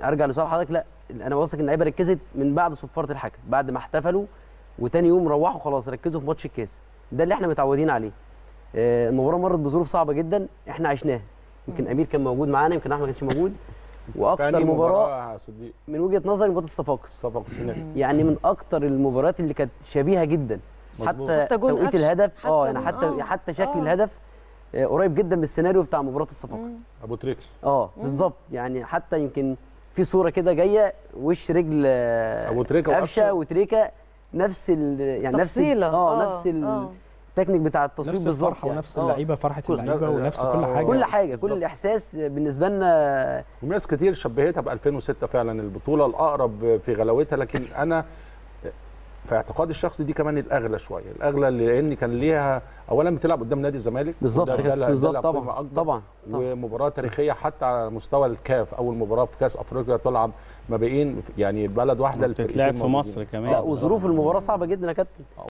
ارجع لسؤال حضرتك لا انا واثق ان اللعيبه ركزت من بعد صفاره الحكم بعد ما احتفلوا وتاني يوم روحوا خلاص ركزوا في ماتش الكاس ده اللي احنا متعودين عليه آه، المباراه مرت بظروف صعبه جدا احنا عشناها يمكن امير كان موجود معانا يمكن احمد ما كانش موجود واكتر تاني مباراه يا صديق من وجهه نظري مباراه الصفاقس صفاقس هناك يعني من اكتر المباريات اللي كانت شبيهه جدا مظبوط. حتى حتى جون توقيت قفش. الهدف اه حتى يعني حتى آه. حتى شكل آه. الهدف آه، قريب جدا من السيناريو بتاع مباراه الصفاقس ابو تريكه اه بالظبط يعني حتى يمكن في صوره كده جايه وش رجل آه، أبو تريكة قفشه وقفشة. وتريكه نفس ال يعني نفس ال- تفصيلة. اه آه، نفس آه. التكنيك بتاع التصوير نفس بالظبط الفرحه يعني. ونفس آه. اللعيبه فرحه كل- اللعيبه ونفس آه، كل آه، حاجه كل حاجه كل بالظبط. الاحساس بالنسبه لنا وناس كتير شبهتها ب 2006 فعلا البطوله الاقرب في غلاوتها لكن انا في اعتقادي الشخصي دي كمان الاغلى شويه الاغلى لان كان ليها اولا بتلعب قدام نادي الزمالك بالظبط وده- ده كده اللي- ده بالظبط اللي قيمة طبعا أكبر. طبعا طبعا ومباراه تاريخيه حتى على مستوى الكاف اول مباراه في كاس افريقيا تلعب ما بين يعني بلد واحده بتتلعب في الفرقتين مصر موجودين. كمان لا آه، وظروف المباراه صعبه جدا يا كابتن